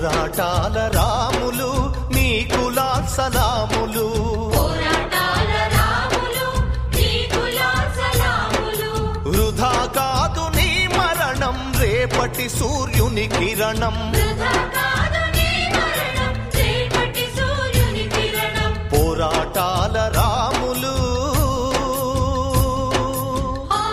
పోరాటాల రాములు నీకులా సలాములు పోరాటాల రాములు నీకులా సలాములు వృధా కాదు నీ మరణం రేపటి సూర్యుని కిరణం వృధా కాదు నీ మరణం రేపటి సూర్యుని కిరణం పోరాటాల రాములు ఆ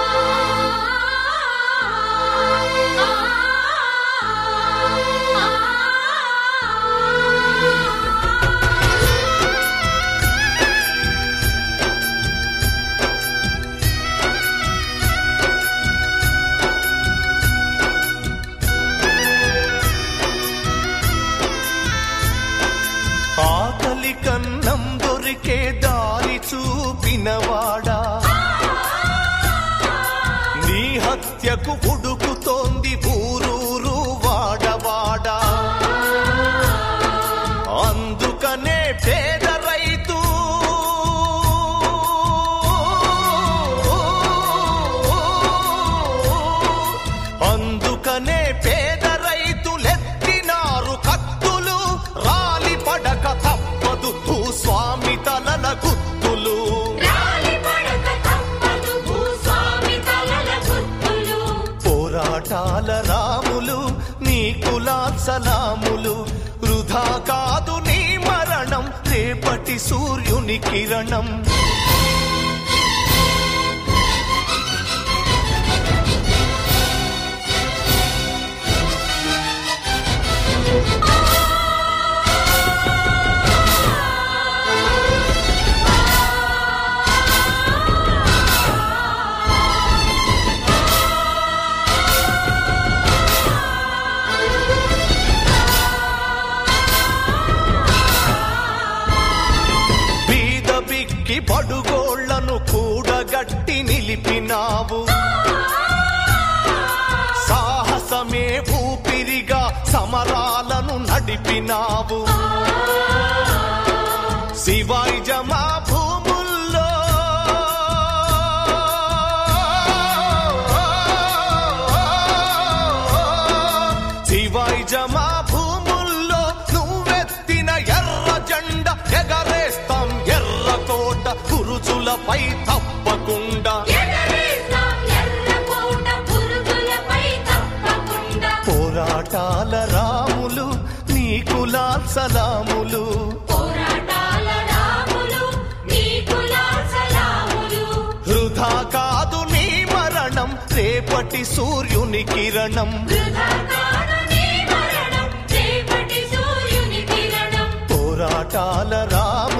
ఆకలి కన్నం దొరికే దారి చూపినవాడా నీ హత్యకు ఉడుకుతోంది ఊరూరు వాడవాడా అందుకనే పేద రైతు అందుకనే పేద రైతులెత్తినారు కత్తులు రాలి పడక తప్పదు భూస్వామి తలల గుత్తులు రాలి పడక తప్పదు భూస్వామి తలల గుర్తులు పోరాటాల రాములు నీ కులా సలాములు వృధా కాదు నీ మరణం రేపటి సూర్యుని కిరణం బీద బిక్కి పడుగోళ్లను కూడగట్టి నిలిపినావు సాహసమే ఊపిరిగా సమరాలను నడిపినావు శివాయి జమా భూముల్లో శివాయి జమా భూముల్లో నువ్వెత్తిన ఎర్ర జెండ ఎగరేస్తాం ఎర్ర కోట గురుజులపై తప్పకుండా ఎగరేస్తాం ఎర్రకోట పురుగులపై తప్పకుండా పోరాటాల రాములు నీకులా సలాములు పోరాటాల రాములు నీకులా సలాములు వృధా కాదు నీ మరణం రేపటి సూర్యుని కిరణం వృధా కాదు నీ మరణం రేపటి సూర్యుని కిరణం పోరాటాల రాములు